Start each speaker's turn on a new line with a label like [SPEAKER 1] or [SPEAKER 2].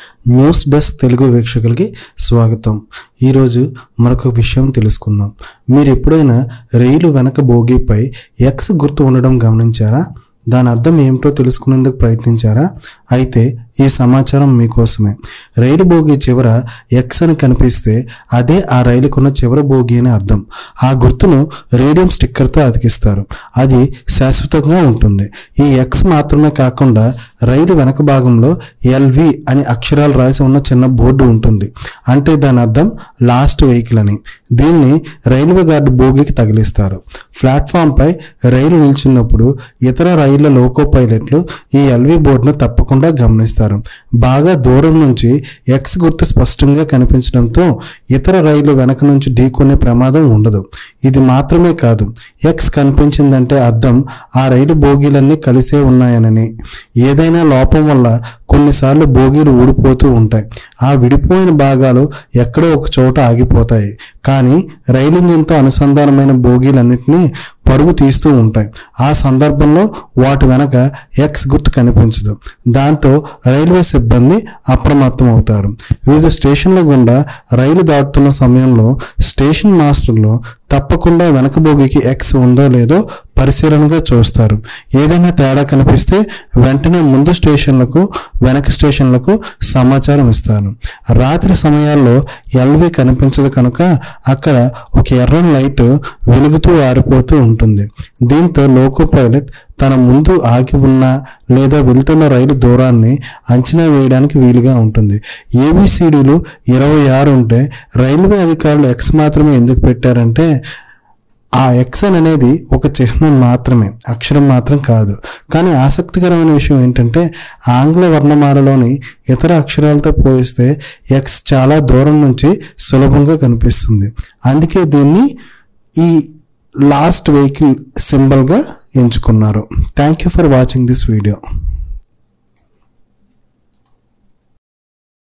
[SPEAKER 1] news desk Telugu వీక్షకులకి స్వాగతం ఈరోజు మరొక విషయం తెలుసుకుందాం మీరు ఎప్పుడైనా రైలు వెనక బోగీపై ఎక్స్ గుర్తు ఉండడం గమనించారా దాని అర్థం ఏమిటో తెలుసుకునేందుకు ప్రయత్నించారా అయితే ఈ సమాచారం మీకోసమే రైలు బోగి చివర ఎక్స్ అని కనిపిస్తే అదే ఆ రైలుకున్న చివరి బోగి అని అర్థం ఆ గుర్తును రేడియం స్టిక్కర్తో అతికిస్తారు అది శాశ్వతంగా ఉంటుంది ఈ ఎక్స్ మాత్రమే కాకుండా రైలు వెనక భాగంలో ఎల్వి అని అక్షరాలు రాసి ఉన్న చిన్న బోర్డు ఉంటుంది అంటే దాని అర్థం లాస్ట్ వెహికల్ అని దీన్ని రైల్వే గార్డు బోగికి తగిలిస్తారు ప్లాట్ఫామ్పై రైలు నిల్చున్నప్పుడు ఇతర రైళ్ల లోకో పైలట్లు ఈ ఎల్వి బోర్డును తప్పకుండా గమనిస్తారు బాగా దూరం నుంచి ఎక్స్ గుర్తు స్పష్టంగా కనిపించడంతో ఇతర రైలు వెనక నుంచి ఢీకొనే ప్రమాదం ఉండదు ఇది మాత్రమే కాదు ఎక్స్ కనిపించిందంటే అర్థం ఆ రైలు బోగీలన్నీ కలిసే ఉన్నాయనని ఏదైనా లోపం వల్ల కొన్నిసార్లు బోగీలు ఊడిపోతూ ఉంటాయి ఆ విడిపోయిన భాగాలు ఎక్కడో ఒక చోట ఆగిపోతాయి కానీ రైలు ఇంజిన్తో అనుసంధానమైన బోగీలన్నింటినీ పరుగు తీస్తూ ఉంటాయి ఆ సందర్భంలో వాటి వెనక ఎక్స్ గుర్తు కనిపించదు దాంతో రైల్వే సిబ్బంది అప్రమత్తం అవుతారు వివిధ స్టేషన్ల గుండా రైలు దాటుతున్న సమయంలో స్టేషన్ మాస్టర్లు తప్పకుండా వెనక బోగికి ఎక్స్ ఉందో లేదో పరిశీలనగా చూస్తారు ఏదైనా తేడా కనిపిస్తే వెంటనే ముందు స్టేషన్లకు వెనక స్టేషన్లకు సమాచారం ఇస్తారు రాత్రి సమయాల్లో ఎల్వి కనిపించదు కనుక అక్కడ ఒక ఎర్రని లైట్ వెలుగుతూ ఆరిపోతూ ఉంటుంది దీంతో లోకో పైలట్ తన ముందు ఆగి ఉన్న లేదా వెళ్తున్న రైలు దూరాన్ని అంచనా వేయడానికి వీలుగా ఉంటుంది ఏబిసిడీలు ఇరవై ఆరు ఉంటే రైల్వే అధికారులు ఎక్స్ మాత్రమే ఎందుకు పెట్టారంటే ఆ ఎక్సన్ అనేది ఒక చిహ్నం మాత్రమే అక్షరం మాత్రం కాదు కానీ ఆసక్తికరమైన విషయం ఏంటంటే ఆంగ్ల వర్ణమాలలోని ఇతర అక్షరాలతో పోలిస్తే ఎక్స్ చాలా దూరం నుంచి సులభంగా కనిపిస్తుంది అందుకే దీన్ని ఈ లాస్ట్ వెహికల్ సింబల్గా ఎంచుకున్నారు thank you for watching this video